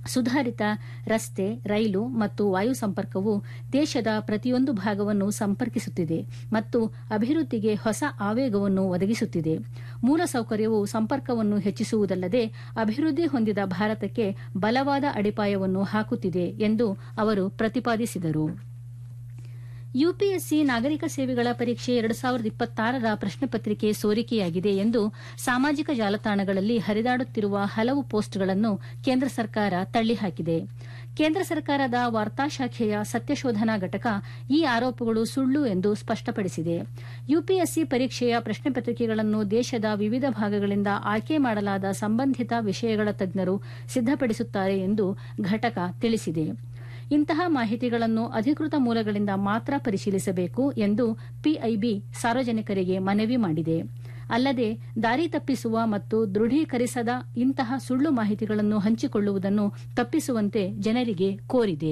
ಸುಧಾರಿತ ರಸ್ತೆ ರೈಲು ಮತ್ತು ವಾಯು ಸಂಪರ್ಕವು ದೇಶದ ಪ್ರತಿಯೊಂದು ಭಾಗವನ್ನು ಸಂಪರ್ಕಿಸುತ್ತಿದೆ ಮತ್ತು ಅಭಿವೃದ್ಧಿಗೆ ಹೊಸ ಆವೇಗವನ್ನು ಒದಗಿಸುತ್ತಿದೆ ಮೂಲಸೌಕರ್ಯವು ಸಂಪರ್ಕವನ್ನು ಹೆಚ್ಚಿಸುವುದಲ್ಲದೆ ಅಭಿವೃದ್ಧಿ ಹೊಂದಿದ ಭಾರತಕ್ಕೆ ಬಲವಾದ ಅಡಿಪಾಯವನ್ನು ಹಾಕುತ್ತಿದೆ ಎಂದು ಅವರು ಪ್ರತಿಪಾದಿಸಿದರು ಯುಪಿಎಸ್ಸಿ ನಾಗರಿಕ ಸೇವೆಗಳ ಪರೀಕ್ಷೆ ಎರಡು ಸಾವಿರದ ಇಪ್ಪತ್ತಾರರ ಪ್ರಶ್ನೆ ಪತ್ರಿಕೆ ಸೋರಿಕೆಯಾಗಿದೆ ಎಂದು ಸಾಮಾಜಿಕ ಜಾಲತಾಣಗಳಲ್ಲಿ ಹರಿದಾಡುತ್ತಿರುವ ಹಲವು ಪೋಸ್ಟ್ಗಳನ್ನು ಕೇಂದ್ರ ಸರ್ಕಾರ ತಳ್ಳಿಹಾಕಿದೆ ಕೇಂದ್ರ ಸರ್ಕಾರದ ವಾರ್ತಾ ಶಾಖೆಯ ಸತ್ಯಶೋಧನಾ ಘಟಕ ಈ ಆರೋಪಗಳು ಸುಳ್ಳು ಎಂದು ಸ್ಪಷ್ಟಪಡಿಸಿದೆ ಯುಪಿಎಸ್ಸಿ ಪರೀಕ್ಷೆಯ ಪ್ರಶ್ನೆ ಪತ್ರಿಕೆಗಳನ್ನು ದೇಶದ ವಿವಿಧ ಭಾಗಗಳಿಂದ ಆಯ್ಕೆ ಮಾಡಲಾದ ಸಂಬಂಧಿತ ವಿಷಯಗಳ ತಜ್ಞರು ಸಿದ್ದಪಡಿಸುತ್ತಾರೆ ಎಂದು ಘಟಕ ತಿಳಿಸಿದೆ ಇಂತಹ ಮಾಹಿತಿಗಳನ್ನು ಅಧಿಕೃತ ಮೂಲಗಳಿಂದ ಮಾತ್ರ ಪರಿಶೀಲಿಸಬೇಕು ಎಂದು ಪಿಐಬಿ ಸಾರ್ವಜನಿಕರಿಗೆ ಮನವಿ ಮಾಡಿದೆ ಅಲ್ಲದೆ ದಾರಿ ತಪ್ಪಿಸುವ ಮತ್ತು ದೃಢೀಕರಿಸದ ಇಂತಹ ಸುಳ್ಳು ಮಾಹಿತಿಗಳನ್ನು ಹಂಚಿಕೊಳ್ಳುವುದನ್ನು ತಪ್ಪಿಸುವಂತೆ ಜನರಿಗೆ ಕೋರಿದೆ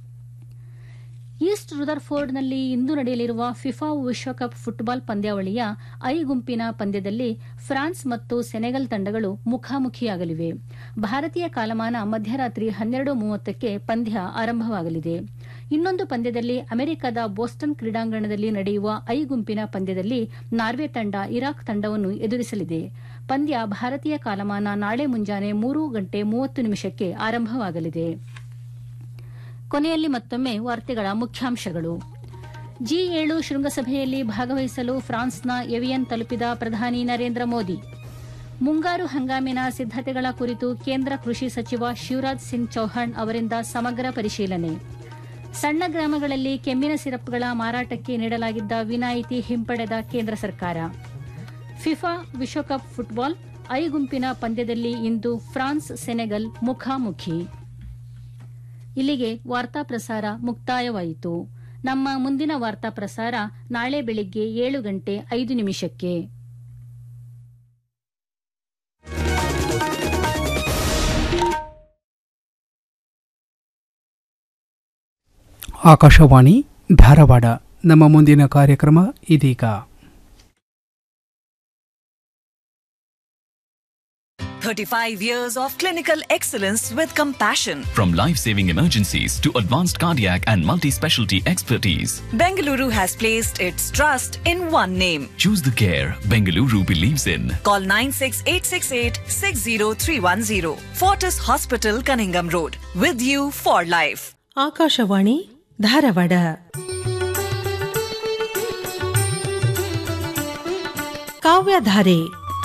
ಈಸ್ಟ್ ರುದರ್ಫೋರ್ಡ್ನಲ್ಲಿ ಇಂದು ನಡೆಯಲಿರುವ ಫಿಫಾ ವಿಶ್ವಕಪ್ ಫುಟ್ಬಾಲ್ ಪಂದ್ಯಾವಳಿಯ ಐ ಗುಂಪಿನ ಪಂದ್ಯದಲ್ಲಿ ಫ್ರಾನ್ಸ್ ಮತ್ತು ಸೆನೆಗಲ್ ತಂಡಗಳು ಮುಖಾಮುಖಿಯಾಗಲಿವೆ ಭಾರತೀಯ ಕಾಲಮಾನ ಮಧ್ಯರಾತ್ರಿ ಹನ್ನೆರಡು ಮೂವತ್ತಕ್ಕೆ ಪಂದ್ಯ ಆರಂಭವಾಗಲಿದೆ ಇನ್ನೊಂದು ಪಂದ್ಯದಲ್ಲಿ ಅಮೆರಿಕದ ಬೋಸ್ಟನ್ ಕ್ರೀಡಾಂಗಣದಲ್ಲಿ ನಡೆಯುವ ಐ ಗುಂಪಿನ ಪಂದ್ಯದಲ್ಲಿ ನಾರ್ವೆ ತಂಡ ಇರಾಕ್ ತಂಡವನ್ನು ಎದುರಿಸಲಿದೆ ಪಂದ್ಯ ಭಾರತೀಯ ಕಾಲಮಾನ ನಾಳೆ ಮುಂಜಾನೆ ಮೂರು ಗಂಟೆ ಮೂವತ್ತು ನಿಮಿಷಕ್ಕೆ ಆರಂಭವಾಗಲಿದೆ ಕೊನೆಯಲ್ಲಿ ಮತ್ತೊಮ್ಮೆ ವಾರ್ತೆಗಳ ಮುಖ್ಯಾಂಶಗಳು ಜಿ ಏಳು ಶೃಂಗಸಭೆಯಲ್ಲಿ ಭಾಗವಹಿಸಲು ಫ್ರಾನ್ಸ್ನ ಎವಿಯನ್ ತಲುಪಿದ ಪ್ರಧಾನಿ ನರೇಂದ್ರ ಮೋದಿ ಮುಂಗಾರು ಹಂಗಾಮಿನ ಸಿದ್ದತೆಗಳ ಕುರಿತು ಕೇಂದ್ರ ಕೃಷಿ ಸಚಿವ ಶಿವರಾಜ್ ಸಿಂಗ್ ಚೌಹಾಣ್ ಅವರಿಂದ ಸಮಗ್ರ ಪರಿಶೀಲನೆ ಸಣ್ಣ ಗ್ರಾಮಗಳಲ್ಲಿ ಕೆಮ್ಮಿನ ಸಿರಪ್ಗಳ ಮಾರಾಟಕ್ಕೆ ನೀಡಲಾಗಿದ್ದ ವಿನಾಯಿತಿ ಹಿಂಪಡೆದ ಕೇಂದ್ರ ಸರ್ಕಾರ ಫಿಫಾ ವಿಶ್ವಕಪ್ ಫುಟ್ಬಾಲ್ ಐ ಗುಂಪಿನ ಪಂದ್ಯದಲ್ಲಿ ಇಂದು ಫ್ರಾನ್ಸ್ ಸೆನೆಗಲ್ ಮುಖಾಮುಖಿ ಇಲ್ಲಿಗೆ ವಾರ್ತಾ ಪ್ರಸಾರ ಮುಕ್ತಾಯವಾಯಿತು ನಮ್ಮ ಮುಂದಿನ ವಾರ್ತಾ ಪ್ರಸಾರ ನಾಳೆ ಬೆಳಿಗ್ಗೆ ಏಳು ಗಂಟೆ ಐದು ನಿಮಿಷಕ್ಕೆ ಆಕಾಶವಾಣಿ ಧಾರವಾಡ ನಮ್ಮ ಮುಂದಿನ ಕಾರ್ಯಕ್ರಮ ಇದೀಗ 35 years of clinical excellence with compassion. From life saving emergencies to advanced cardiac and multi specialty expertise, Bengaluru has placed its trust in one name. choose the care Bengaluru believes in. Call 96868 60310. Fortis Hospital, Cunningham Road. With you for life. Akashvani Dharwad ಕಾವ್ಯಧಾರೆ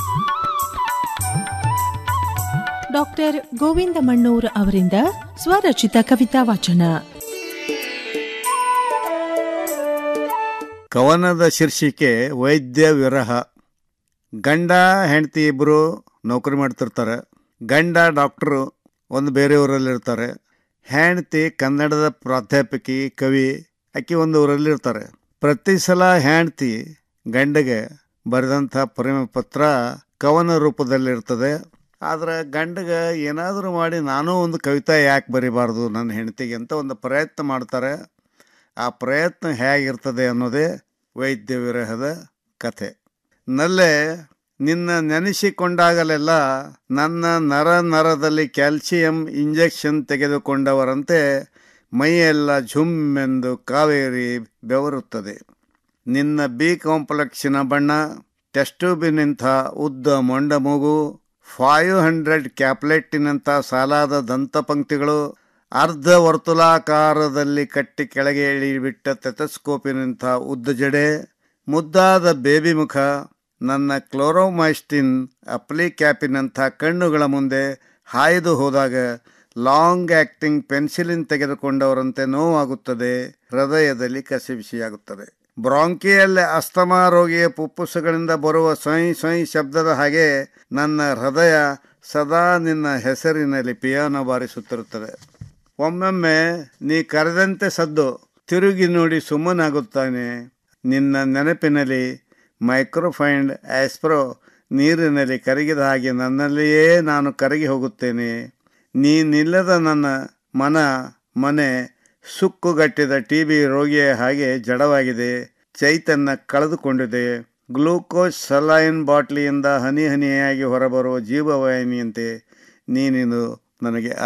doctor Govinda Mannur ಅವರಿಂದ ಸ್ವರಚಿತ ಕವಿತಾ ವಾಚನ ಕವನದ ಶೀರ್ಷಿಕೆ ವೈದ್ಯ ವಿರಹ ಗಂಡ ಹೆಂಡತಿ ಇಬ್ಬರು ನೌಕರಿ ಮಾಡ್ತಿರ್ತಾರೆ ಗಂಡ ಡಾಕ್ಟ್ರು ಒಂದು ಬೇರೆಯವರಲ್ಲಿರ್ತಾರೆ ಹೆಂಡತಿ ಕನ್ನಡದ ಪ್ರಾಧ್ಯಾಪಕಿ ಕವಿ ಆಕೆ ಒಂದು ಊರಲ್ಲಿರ್ತಾರೆ ಪ್ರತಿ ಸಲ ಹೆಂಡತಿ ಗಂಡಗೆ ಬರೆದಂಥ ಪ್ರೇಮ ಪತ್ರ ಕವನ ರೂಪದಲ್ಲಿರ್ತದೆ ಆದ್ರೆ ಗಂಡಗೆ ಏನಾದರೂ ಮಾಡಿ ನಾನೂ ಒಂದು ಕವಿತಾ ಯಾಕೆ ಬರಿಬಾರ್ದು ನನ್ನ ಹೆಂಡತಿಗೆ ಅಂತ ಒಂದು ಪ್ರಯತ್ನ ಮಾಡ್ತಾರೆ ಆ ಪ್ರಯತ್ನ ಹೇಗಿರ್ತದೆ ಅನ್ನೋದೇ ವೈದ್ಯ ವಿರಹದ ಕಥೆ ನಲ್ಲೆ ನಿನ್ನ ನೆನೆಸಿಕೊಂಡಾಗಲೆಲ್ಲ ನನ್ನ ನರ ನರದಲ್ಲಿ ಕ್ಯಾಲ್ಸಿಯಂ ಇಂಜೆಕ್ಷನ್ ತೆಗೆದುಕೊಂಡವರಂತೆ ಮೈಯೆಲ್ಲ ಝುಮ್ಮೆಂದು ಕಾವೇರಿ ಬೆವರುತ್ತದೆ ನಿನ್ನ ಬಿ ಕಾಂಪ್ಲೆಕ್ಸಿನ ಬಣ್ಣ ಟೆಸ್ಟೂಬಿನಿಂಥ ಉದ್ದ ಮೊಂಡ ಮೂಗು ಫೈವ್ ಹಂಡ್ರೆಡ್ ಕ್ಯಾಪ್ಲೆಟ್ಟಿನಂಥ ಸಾಲಾದ ದಂತಪಂಕ್ತಿಗಳು ಅರ್ಧ ವರ್ತುಲಾಕಾರದಲ್ಲಿ ಕಟ್ಟಿ ಕೆಳಗೆ ಇಳಿಬಿಟ್ಟ ತೆತಸ್ಕೋಪಿನಂಥ ಉದ್ದ ಜಡೆ ಮುದ್ದಾದ ಬೇಬಿ ಮುಖ ನನ್ನ ಕ್ಲೋರೋಮೈಸ್ಟಿನ್ ಅಪ್ಲಿ ಕ್ಯಾಪಿನಂಥ ಕಣ್ಣುಗಳ ಮುಂದೆ ಹಾಯ್ದು ಹೋದಾಗ ಲಾಂಗ್ ಆಕ್ಟಿಂಗ್ ಪೆನ್ಸಿಲಿನ್ ತೆಗೆದುಕೊಂಡವರಂತೆ ನೋವಾಗುತ್ತದೆ ಹೃದಯದಲ್ಲಿ ಕಸಿವಿಸಿಯಾಗುತ್ತದೆ ಬ್ರಾಂಕಿಯಲ್ಲಿ ಅಸ್ತಮಾ ರೋಗಿಯ ಪುಪ್ಪುಸಗಳಿಂದ ಬರುವ ಸೊಯ್ ಸೊಯ್ ಶಬ್ದದ ಹಾಗೆ ನನ್ನ ಹೃದಯ ಸದಾ ನಿನ್ನ ಹೆಸರಿನಲ್ಲಿ ಪಿಯಾನೋ ಬಾರಿಸುತ್ತಿರುತ್ತದೆ ಒಮ್ಮೊಮ್ಮೆ ನೀ ಕರೆದಂತೆ ಸದ್ದು ತಿರುಗಿ ನೋಡಿ ಸುಮ್ಮನಾಗುತ್ತಾನೆ ನಿನ್ನ ನೆನಪಿನಲ್ಲಿ ಮೈಕ್ರೋಫೈಂಡ್ ಆಸ್ಪ್ರೋ ನೀರಿನಲ್ಲಿ ಕರಗಿದ ಹಾಗೆ ನನ್ನಲ್ಲಿಯೇ ನಾನು ಕರಗಿ ಹೋಗುತ್ತೇನೆ ನೀನಿಲ್ಲದ ನನ್ನ ಮನ ಮನೆ ಸುಕ್ಕುಗಟ್ಟಿದ ಟಿ ಬಿ ರೋಗಿಯ ಹಾಗೆ ಜಡವಾಗಿದೆ ಚೈತನ್ಯ ಕಳೆದುಕೊಂಡಿದೆ ಗ್ಲೂಕೋಸ್ ಸಲೈನ್ ಬಾಟ್ಲಿಯಿಂದ ಹನಿ ಹನಿಯಾಗಿ ಹೊರಬರುವ ಜೀವವಾಹಿನಿಯಂತೆ ನೀನಿದು ನನಗೆ